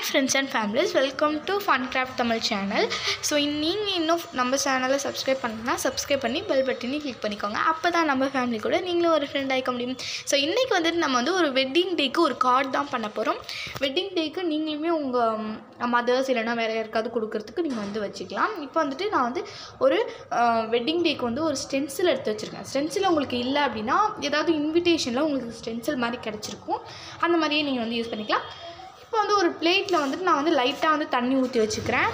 friends and families welcome to fun craft Tamil channel so நீங்கள் இன்னும் நம்ம சேனலை சப்ஸ்கிரைப் பண்ணலாம் சப்ஸ்கிரைப் பண்ணி பெல் பட்டனி கிளிக் பண்ணிக்கோங்க அப்போ தான் நம்ம ஃபேமிலி கூட நீங்களும் ஒரு ஃப்ரெண்ட் ஆகிக்க முடியும் ஸோ இன்றைக்கி வந்துட்டு நம்ம வந்து ஒரு வெட்டிங் டேக்கு ஒரு கார்டு தான் பண்ண போகிறோம் வெட்டிங் டேக்கு நீங்களுமே உங்கள் மதர்ஸ் இல்லைனா வேறு யாருக்காவது கொடுக்கறதுக்கு நீங்கள் வந்து வச்சுக்கலாம் இப்போ வந்துட்டு நான் வந்து ஒரு வெட்டிங் டேக்கு வந்து ஒரு ஸ்டென்சில் எடுத்து வச்சுருக்கேன் ஸ்டென்சில் உங்களுக்கு இல்லை அப்படின்னா ஏதாவது இன்விடேஷனில் உங்களுக்கு ஸ்டென்சில் மாதிரி கிடச்சிருக்கும் அந்த மாதிரியே நீங்கள் வந்து யூஸ் பண்ணிக்கலாம் இப்போ வந்து ஒரு பிளேட்டில் வந்துட்டு நான் வந்து லைட்டாக வந்து தண்ணி ஊற்றி வச்சுக்கிறேன்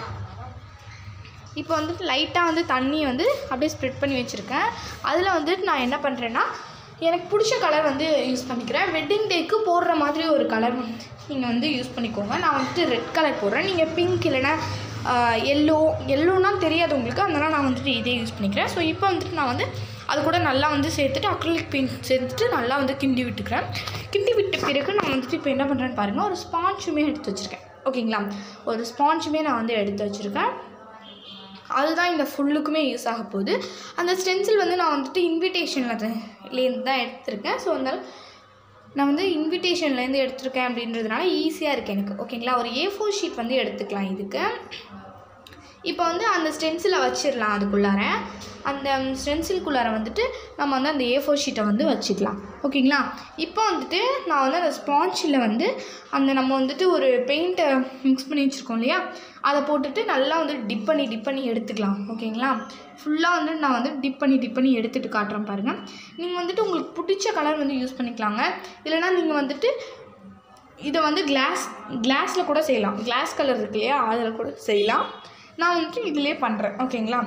இப்போ வந்துட்டு லைட்டாக வந்து தண்ணி வந்து அப்படியே ஸ்ப்ரெட் பண்ணி வச்சுருக்கேன் அதில் வந்துட்டு நான் என்ன பண்ணுறேன்னா எனக்கு பிடிச்ச கலர் வந்து யூஸ் பண்ணிக்கிறேன் வெட்டிங் டேக்கு போடுற மாதிரி ஒரு கலர் வந்து நீங்கள் வந்து யூஸ் பண்ணிக்கோங்க நான் வந்துட்டு ரெட் கலர் போடுறேன் நீங்கள் பிங்க் இல்லைன்னா எல்லோ எல்லோனா தெரியாது உங்களுக்கு அதனால் நான் வந்துட்டு இதே யூஸ் பண்ணிக்கிறேன் ஸோ இப்போ வந்துட்டு நான் வந்து அது கூட நல்லா வந்து சேர்த்துட்டு அக்ரிலிக் பெயிண்ட் சேர்த்துட்டு நல்லா வந்து கிண்டி விட்டுக்கிறேன் கிண்டி விட்ட பிறகு நான் வந்துட்டு இப்போ என்ன பண்ணுறேன்னு பாருங்கள் ஒரு ஸ்பாஞ்சுமே எடுத்து வச்சுருக்கேன் ஓகேங்களா ஒரு ஸ்பாஞ்சுமே நான் வந்து எடுத்து வச்சுருக்கேன் அதுதான் இந்த ஃபுல்லுக்குமே யூஸ் ஆக போகுது அந்த ஸ்டென்சில் வந்து நான் வந்துட்டு இன்விடேஷன்லேருந்து தான் எடுத்திருக்கேன் ஸோ அதனால் நான் வந்து இன்விடேஷன்லேருந்து எடுத்திருக்கேன் அப்படின்றதுனால ஈஸியாக இருக்குது எனக்கு ஓகேங்களா ஒரு ஏ ஃபோர் ஷீட் வந்து எடுத்துக்கலாம் இதுக்கு இப்போ வந்து அந்த ஸ்டென்சிலை வச்சிடலாம் அதுக்குள்ளார அந்த ஸ்டென்சில்குள்ளார வந்துட்டு நம்ம வந்து அந்த ஏ ஃபோர் ஷீட்டை வந்து வச்சுக்கலாம் ஓகேங்களா இப்போ வந்துட்டு நான் வந்து அந்த ஸ்பாஞ்சில் வந்து அந்த நம்ம வந்துட்டு ஒரு பெயிண்ட்டை மிக்ஸ் பண்ணி வச்சுருக்கோம் இல்லையா அதை போட்டுட்டு நல்லா வந்து டிப் பண்ணி டிப் பண்ணி எடுத்துக்கலாம் ஓகேங்களா ஃபுல்லாக வந்து நான் வந்து டிப் பண்ணி டிப் பண்ணி எடுத்துகிட்டு காட்டுறேன் பாருங்கள் நீங்கள் வந்துட்டு உங்களுக்கு பிடிச்ச கலர் வந்து யூஸ் பண்ணிக்கலாங்க இல்லைனா நீங்கள் வந்துட்டு இதை வந்து கிளாஸ் கிளாஸில் கூட செய்யலாம் கிளாஸ் கலர் இருக்கு இல்லையா அதில் கூட செய்யலாம் நான் வந்துட்டு இதிலே பண்ணுறேன் ஓகேங்களா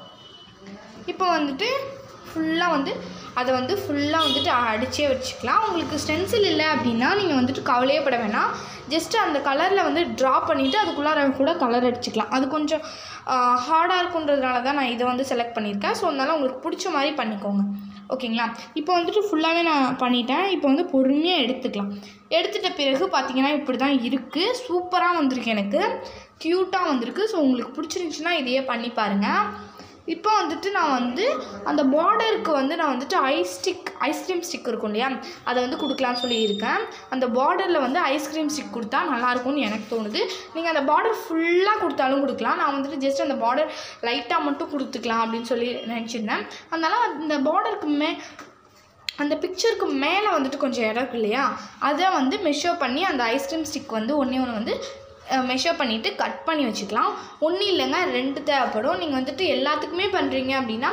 இப்போ வந்துட்டு ஃபுல்லாக வந்து அதை வந்து ஃபுல்லாக வந்துட்டு அடிச்சே வச்சுக்கலாம் உங்களுக்கு ஸ்டென்சில் இல்லை அப்படின்னா நீங்கள் வந்துட்டு கவலையே பட வேணாம் ஜஸ்ட்டு அந்த கலரில் வந்து ட்ரா பண்ணிவிட்டு அதுக்குள்ளார கூட கலர் அடிச்சுக்கலாம் அது கொஞ்சம் ஹார்டாக இருக்குன்றதுனால தான் நான் இதை வந்து செலக்ட் பண்ணியிருக்கேன் ஸோ அதனால் உங்களுக்கு பிடிச்ச மாதிரி பண்ணிக்கோங்க ஓகேங்களா இப்போ வந்துட்டு ஃபுல்லாகவே நான் பண்ணிட்டேன் இப்போ வந்து பொறுமையாக எடுத்துக்கலாம் எடுத்துட்ட பிறகு பார்த்தீங்கன்னா இப்படி தான் இருக்குது சூப்பராக வந்திருக்கு எனக்கு க்யூட்டாக வந்திருக்கு ஸோ உங்களுக்கு பிடிச்சிருந்துச்சின்னா இதையே பண்ணி பாருங்கள் இப்போ வந்துட்டு நான் வந்து அந்த பார்டருக்கு வந்து நான் வந்துட்டு ஐஸ் ஸ்டிக் ஐஸ்கிரீம் ஸ்டிக் இருக்கும் இல்லையா அதை வந்து கொடுக்கலான்னு சொல்லியிருக்கேன் அந்த பார்டரில் வந்து ஐஸ்கிரீம் ஸ்டிக் கொடுத்தா நல்லாயிருக்கும்னு எனக்கு தோணுது நீங்கள் அந்த பார்டர் ஃபுல்லாக கொடுத்தாலும் கொடுக்கலாம் நான் வந்துட்டு ஜஸ்ட் அந்த பார்டர் லைட்டாக மட்டும் கொடுத்துக்கலாம் அப்படின்னு சொல்லி நினச்சிருந்தேன் அதனால் அந்த பார்டருக்கு மே அந்த பிக்சருக்கு மேலே வந்துட்டு கொஞ்சம் இடம் இருக்கு இல்லையா அதை வந்து மெஷர் பண்ணி அந்த ஐஸ்கிரீம் ஸ்டிக் வந்து ஒன்றே ஒன்று வந்து மெஷர் பண்ணிவிட்டு கட் பண்ணி வச்சுக்கலாம் ஒன்றும் இல்லைங்க ரெண்டு தேவைப்படும் நீங்கள் வந்துட்டு எல்லாத்துக்குமே பண்ணுறீங்க அப்படின்னா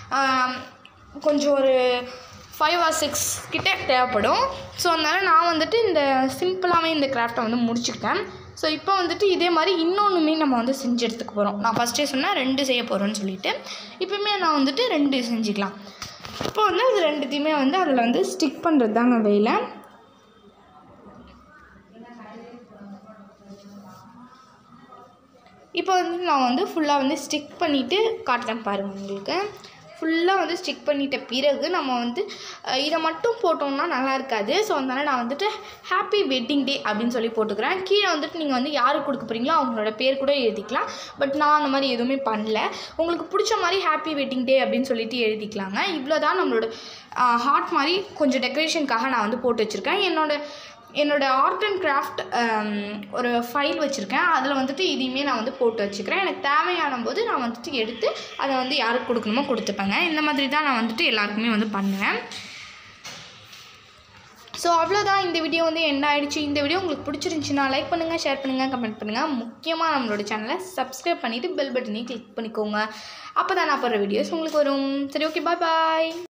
கொஞ்சம் ஒரு ஃபைவ் ஆர் சிக்ஸ் கிட்டே தேவைப்படும் ஸோ அதனால் நான் வந்துட்டு இந்த சிம்பிளாகவே இந்த கிராஃப்டை வந்து முடிச்சுக்கிட்டேன் ஸோ இப்போ வந்துட்டு இதே மாதிரி இன்னொன்றுமே நம்ம வந்து செஞ்சு எடுத்துக்க போகிறோம் நான் ஃபஸ்ட்டே சொன்னேன் ரெண்டு செய்ய போகிறோன்னு சொல்லிட்டு இப்போயுமே நான் வந்துட்டு ரெண்டு செஞ்சுக்கலாம் இப்போ வந்து அது ரெண்டுத்தையுமே வந்து அதில் வந்து ஸ்டிக் பண்ணுறது தாங்க வேலை இப்போ வந்து நான் வந்து ஃபுல்லாக வந்து ஸ்டிக் பண்ணிவிட்டு காட்டுறேன் பாருங்கள் உங்களுக்கு ஃபுல்லாக வந்து ஸ்டிக் பண்ணிட்ட பிறகு நம்ம வந்து இதை மட்டும் போட்டோம்னா நல்லா இருக்காது ஸோ அதனால் நான் வந்துட்டு ஹாப்பி வெட்டிங் டே அப்படின்னு சொல்லி போட்டுக்கிறேன் கீழே வந்துட்டு நீங்கள் வந்து யாருக்கு கொடுக்க போகிறீங்களோ அவங்களோட பேர் கூட எழுதிக்கலாம் பட் நான் அந்த மாதிரி எதுவுமே பண்ணல உங்களுக்கு பிடிச்ச மாதிரி ஹாப்பி வெட்டிங் டே அப்படின்னு சொல்லிட்டு எழுதிக்கலாங்க இவ்வளோ தான் நம்மளோட ஹார்ட் மாதிரி கொஞ்சம் டெக்கரேஷனுக்காக நான் வந்து போட்டு வச்சுருக்கேன் என்னோடய என்னோடய ஆர்ட் அண்ட் கிராஃப்ட் ஒரு ஃபைல் வச்சுருக்கேன் அதில் வந்துட்டு இதையுமே நான் வந்து போட்டு வச்சுக்கிறேன் எனக்கு தேவையான போது நான் வந்துட்டு எடுத்து அதை வந்து யாருக்கு கொடுக்கணுமோ கொடுத்துப்பேங்க இந்த மாதிரி தான் நான் வந்துட்டு எல்லாருக்குமே வந்து பண்ணுவேன் ஸோ அவ்வளோதான் இந்த வீடியோ வந்து என்ன ஆயிடுச்சு இந்த வீடியோ உங்களுக்கு பிடிச்சிருந்துச்சுன்னா லைக் பண்ணுங்கள் ஷேர் பண்ணுங்கள் கமெண்ட் பண்ணுங்கள் முக்கியமாக நம்மளோட சேனலை சப்ஸ்கிரைப் பண்ணிவிட்டு பெல் பட்டனையும் கிளிக் பண்ணிக்கோங்க அப்போ தான் நான் போடுற வீடியோஸ் உங்களுக்கு வரும் சரி ஓகே பாய் பாய்